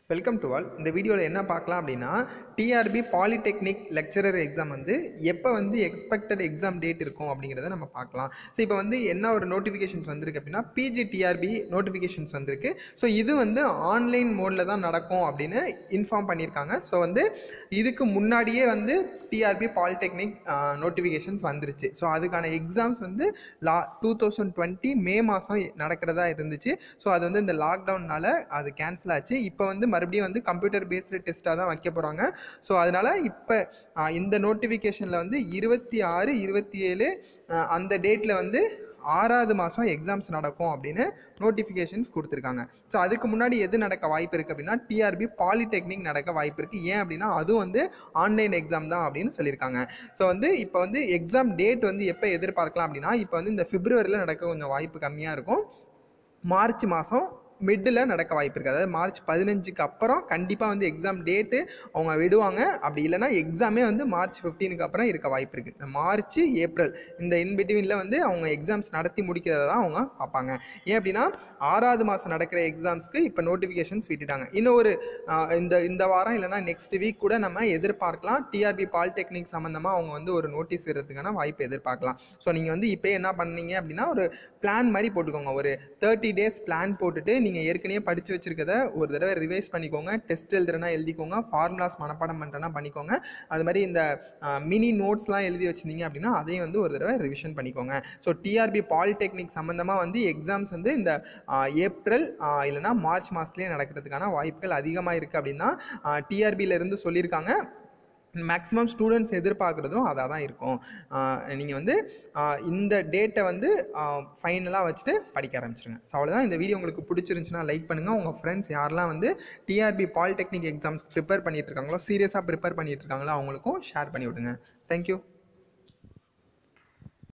welcome to all இந்த வீடியோவில் என்ன பார்க்கலாம் அப்படின்னா டிஆர்பி பாலிடெக்னிக் லெக்சரர் எக்ஸாம் வந்து எப்போ வந்து எக்ஸ்பெக்டட் எக்ஸாம் டேட் இருக்கும் அப்படிங்கிறத நம்ம பார்க்கலாம் ஸோ இப்போ வந்து என்ன ஒரு நோட்டிஃபிகேஷன்ஸ் வந்திருக்கு அப்படின்னா பிஜி டிஆர்பி நோட்டிஃபிகேஷன்ஸ் வந்திருக்கு ஸோ இது வந்து ஆன்லைன் மோடில் தான் நடக்கும் அப்படின்னு இன்ஃபார்ம் பண்ணியிருக்காங்க ஸோ வந்து இதுக்கு முன்னாடியே வந்து டிஆர்பி பாலிடெக்னிக் நோட்டிஃபிகேஷன்ஸ் வந்துருச்சு ஸோ அதுக்கான எக்ஸாம்ஸ் வந்து லா டூ தௌசண்ட் டுவெண்ட்டி மே மாதம் நடக்கிறதா இருந்துச்சு ஸோ அது வந்து இந்த லாக்டவுன்னால அது கேன்சல் ஆச்சு இப்போ வந்து மறுபடியும் வந்து கம்ப்யூட்டர் பேஸ்டு டெஸ்ட்டாக தான் வைக்க போகிறாங்க ஸோ அதனால் இப்போ இந்த நோட்டிஃபிகேஷனில் வந்து இருபத்தி ஆறு இருபத்தி ஏழு அந்த டேட்டில் வந்து ஆறாவது மாதம் எக்ஸாம்ஸ் நடக்கும் அப்படின்னு நோட்டிஃபிகேஷன்ஸ் கொடுத்துருக்காங்க ஸோ அதுக்கு முன்னாடி எது நடக்க வாய்ப்பு இருக்குது அப்படின்னா டிஆர்பி பாலிடெக்னிக் நடக்க வாய்ப்பு இருக்குது ஏன் அப்படின்னா அதுவும் வந்து ஆன்லைன் எக்ஸாம் தான் அப்படின்னு சொல்லியிருக்காங்க ஸோ வந்து இப்போ வந்து எக்ஸாம் டேட் வந்து எப்போ எதிர்பார்க்கலாம் அப்படின்னா இப்போ வந்து இந்த பிப்ரவரியில் நடக்க கொஞ்சம் வாய்ப்பு கம்மியாக இருக்கும் மார்ச் மாதம் மிட்டில் நடக்க வாய்ப்பு இருக்குது அதாவது மார்ச் பதினஞ்சுக்கு அப்புறம் கண்டிப்பாக வந்து எக்ஸாம் டேட்டு அவங்க விடுவாங்க அப்படி இல்லைனா எக்ஸாமே வந்து மார்ச் ஃபிஃப்டீனுக்கு அப்புறம் இருக்க வாய்ப்பு இருக்குது இந்த மார்ச் ஏப்ரல் இந்த இன்பிட்வீனில் வந்து அவங்க எக்ஸாம்ஸ் நடத்தி முடிக்கிறத தான் அவங்க பார்ப்பாங்க ஏன் அப்படின்னா ஆறாவது மாதம் நடக்கிற எக்ஸாம்ஸ்க்கு இப்போ நோட்டிஃபிகேஷன்ஸ் விட்டுட்டாங்க இன்னும் ஒரு ஆஹ், இந்த இந்த வாரம் இல்லைனா நெக்ஸ்ட் வீக் கூட நம்ம எதிர்பார்க்கலாம் டிஆர்பி பாலிடெக்னிக் சம்மந்தமாக அவங்க வந்து ஒரு நோட்டீஸ் விடுறதுக்கான வாய்ப்பு எதிர்பார்க்கலாம் ஸோ நீங்கள் வந்து இப்போ என்ன பண்ணீங்க அப்படின்னா ஒரு பிளான் மாதிரி போட்டுக்கோங்க ஒரு தேர்ட்டி டேஸ் பிளான் போட்டுட்டு நீங்கள் ஏற்கனவே படித்து வச்சிருக்கத ஒரு தடவை ரிவைஸ் பண்ணிக்கோங்க டெஸ்ட் எழுதுறனா எழுதிக்கோங்க ஃபார்முலாஸ் மனப்பாடம் பண்ணுறனா பண்ணிக்கோங்க அது மாதிரி இந்த மினி நோட்ஸ்லாம் எழுதி வச்சிருந்தீங்க அப்படின்னா அதையும் வந்து ஒரு தடவை ரிவிஷன் பண்ணிக்கோங்க ஸோ டிஆர்பி பாலிடெக்னிக் சம்மந்தமாக வந்து எக்ஸாம்ஸ் வந்து இந்த ஆஹ், ஏப்ரல் ஆஹ், இல்லைனா மார்ச் மாதத்துலேயே நடக்கிறதுக்கான வாய்ப்புகள் அதிகமாக இருக்குது அப்படின்னா டிஆர்பியில இருந்து சொல்லியிருக்காங்க மேக்ஸிமம் ஸ்டூடெண்ட்ஸ் எதிர்பார்க்குறதும் அதாக தான் இருக்கும் நீங்கள் வந்து ஆஹ் இந்த டேட்டை வந்து ஃபைனலாக வச்சுட்டு படிக்க ஆரம்பிச்சிருங்க ஸோ அவ்வளோதான் இந்த வீடியோ உங்களுக்கு பிடிச்சிருந்துச்சுன்னா லைக் பண்ணுங்கள் உங்கள் ஃப்ரெண்ட்ஸ் யாரெல்லாம் வந்து டிஆர்பி பாலிடெக்னிக் எக்ஸாம்ஸ் ப்ரிப்பேர் பண்ணிட்டு இருக்காங்களோ சீரியஸாக ப்ரிப்பேர் பண்ணிட்டு இருக்காங்களோ அவங்களுக்கும் ஷேர் பண்ணி விடுங்க தேங்க்யூ